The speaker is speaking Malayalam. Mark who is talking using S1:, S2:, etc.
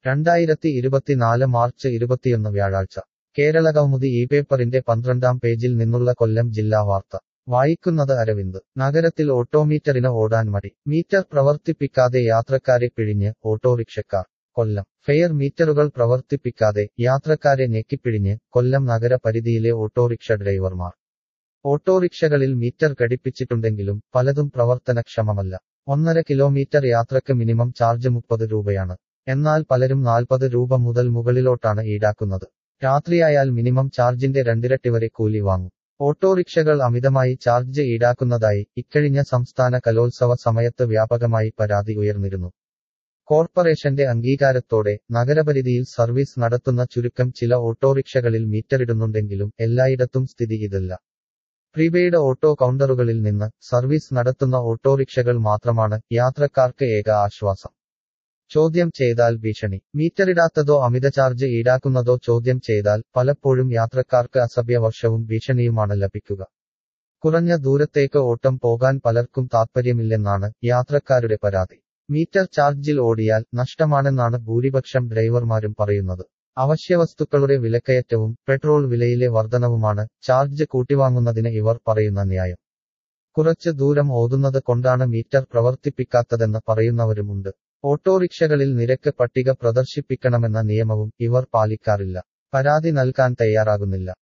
S1: രണ്ടായിരത്തി ഇരുപത്തിനാല് മാർച്ച് ഇരുപത്തിയൊന്ന് വ്യാഴാഴ്ച കേരള കൗമുദി ഈ പേപ്പറിന്റെ പന്ത്രണ്ടാം പേജിൽ നിന്നുള്ള കൊല്ലം ജില്ലാ വാർത്ത വായിക്കുന്നത് അരവിന്ദ് നഗരത്തിൽ ഓട്ടോമീറ്ററിന് ഓടാൻ മടി മീറ്റർ പ്രവർത്തിപ്പിക്കാതെ യാത്രക്കാരെ പിഴിഞ്ഞ് ഓട്ടോറിക്ഷക്കാർ കൊല്ലം ഫെയർ മീറ്ററുകൾ പ്രവർത്തിപ്പിക്കാതെ യാത്രക്കാരെ ഞെക്കിപ്പിഴിഞ്ഞ് കൊല്ലം നഗരപരിധിയിലെ ഓട്ടോറിക്ഷ ഡ്രൈവർമാർ ഓട്ടോറിക്ഷകളിൽ മീറ്റർ ഘടിപ്പിച്ചിട്ടുണ്ടെങ്കിലും പലതും പ്രവർത്തനക്ഷമമല്ല ഒന്നര കിലോമീറ്റർ യാത്രക്ക് മിനിമം ചാർജ് മുപ്പത് രൂപയാണ് എന്നാൽ പലരും നാൽപ്പത് രൂപ മുതൽ മുകളിലോട്ടാണ് ഈടാക്കുന്നത് രാത്രിയായാൽ മിനിമം ചാർജിന്റെ രണ്ടിരട്ടി വരെ കൂലി വാങ്ങും ഓട്ടോറിക്ഷകൾ അമിതമായി ചാർജ് ഈടാക്കുന്നതായി ഇക്കഴിഞ്ഞ സംസ്ഥാന കലോത്സവ സമയത്ത് വ്യാപകമായി പരാതി ഉയർന്നിരുന്നു കോർപ്പറേഷന്റെ അംഗീകാരത്തോടെ നഗരപരിധിയിൽ സർവീസ് നടത്തുന്ന ചുരുക്കം ചില ഓട്ടോറിക്ഷകളിൽ മീറ്ററിടുന്നുണ്ടെങ്കിലും എല്ലായിടത്തും സ്ഥിതി ഇതല്ല പ്രീപെയ്ഡ് ഓട്ടോ കൗണ്ടറുകളിൽ നിന്ന് സർവീസ് നടത്തുന്ന ഓട്ടോറിക്ഷകൾ മാത്രമാണ് യാത്രക്കാർക്ക് ഏക ആശ്വാസം ചോദ്യം ചെയ്താൽ ഭീഷണി മീറ്ററിടാത്തതോ അമിത ചാർജ് ഈടാക്കുന്നതോ ചോദ്യം ചെയ്താൽ പലപ്പോഴും യാത്രക്കാർക്ക് അസഭ്യവർഷവും ഭീഷണിയുമാണ് ലഭിക്കുക കുറഞ്ഞ ദൂരത്തേക്ക് ഓട്ടം പോകാൻ പലർക്കും താൽപ്പര്യമില്ലെന്നാണ് യാത്രക്കാരുടെ പരാതി മീറ്റർ ചാർജിൽ ഓടിയാൽ നഷ്ടമാണെന്നാണ് ഭൂരിപക്ഷം ഡ്രൈവർമാരും പറയുന്നത് അവശ്യവസ്തുക്കളുടെ വിലക്കയറ്റവും പെട്രോൾ വിലയിലെ വർധനവുമാണ് ചാർജ് കൂട്ടിവാങ്ങുന്നതിന് ഇവർ പറയുന്ന ന്യായം കുറച്ച് ദൂരം ഓതുന്നത് കൊണ്ടാണ് മീറ്റർ പ്രവർത്തിപ്പിക്കാത്തതെന്ന് പറയുന്നവരുമുണ്ട് ഓട്ടോറിക്ഷകളിൽ നിരക്ക് പട്ടിക പ്രദർശിപ്പിക്കണമെന്ന നിയമവും ഇവർ പാലിക്കാറില്ല പരാതി നൽകാൻ തയ്യാറാകുന്നില്ല